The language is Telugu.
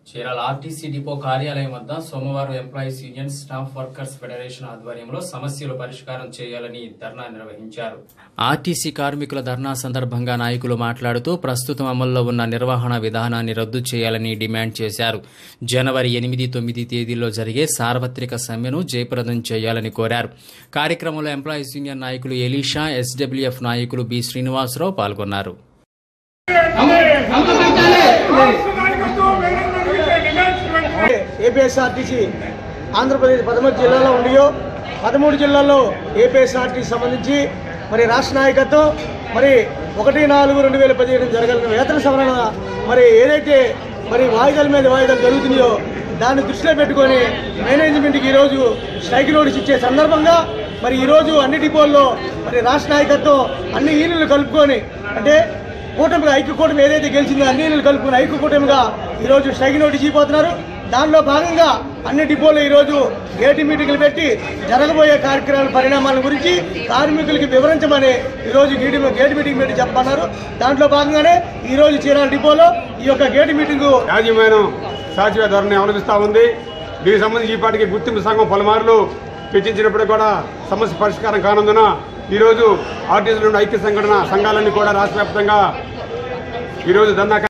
చీరాల ఆర్టీసీ డిపో కార్యాలయం వద్ద సోమవారం employees union staff workers federation ఆధ్వర్యంలో సమస్యలు పరిష్కారం చేయాలని ధర్నా నిర్వహించారు ఆర్టీసీ కార్మికుల ధర్నా సందర్భంగా నాయకులు మాట్లాడుతూ ప్రస్తుతం అమల్లో ఉన్న నిర్వహణ విధానాన్ని రద్దు చేయాలని డిమాండ్ చేశారు జనవరి ఎనిమిది తొమ్మిది తేదీల్లో జరిగే సార్వత్రిక సమ్మెను జయప్రదం చేయాలని కోరారు కార్యక్రమంలో ఎంప్లాయీస్ యూనియన్ నాయకులు ఎలీషా ఎస్డబ్ల్యూఎఫ్ నాయకులు బి శ్రీనివాసరావు పాల్గొన్నారు ఏపీఎస్ఆర్టీసీ ఆంధ్రప్రదేశ్ పదమూడు జిల్లాలో ఉండియో పదమూడు జిల్లాల్లో ఏపీఎస్ఆర్టీసీ సంబంధించి మరి రాష్ట్ర నాయకత్వం మరి ఒకటి నాలుగు రెండు వేల పదిహేను జరగలిగిన వేతన సవరణ మరి ఏదైతే మరి వాయిదాల మీద వాయిదాలు జరుగుతున్నాయో దాన్ని దృష్టిలో పెట్టుకొని మేనేజ్మెంట్కి ఈరోజు స్ట్రైక్ నోటీస్ ఇచ్చే సందర్భంగా మరి ఈరోజు అన్ని డిపోల్లో మరి రాష్ట్ర నాయకత్వం అన్ని యూనియన్లు కలుపుకొని అంటే కూటమిగా ఐక్య కూటమి ఏదైతే గెలిచిందో అన్ని యూనియన్లు కలుపుకుని ఐక్య కూటమిగా ఈరోజు స్ట్రైక్ నోటీస్ ఇచ్చిపోతున్నారు దానిలో భాగంగా అన్ని డిపోలు ఈరోజు గేటు మీటింగ్లు పెట్టి జరగబోయే కార్యక్రమాల పరిణామాల గురించి కార్మికులకి వివరించమని ఈరోజు గేటు గేటు మీటింగ్ పెట్టి చెప్పన్నారు దాంట్లో భాగంగానే ఈరోజు చీరాల డిపోలో ఈ యొక్క గేటు మీటింగు యాజమాన్యం సాధ్య ధోరణి అవలంబిస్తూ ఉంది దీనికి సంబంధించి ఈ పాటికి గుర్తింపు సంఘం పలుమార్లు చర్చించినప్పుడు కూడా సమస్య పరిష్కారం కానందున ఈరోజు ఆర్టీసీలో ఉన్న ఐక్య సంఘటన సంఘాలన్నీ కూడా రాష్ట్ర వ్యాప్తంగా ఈరోజు ధర్నా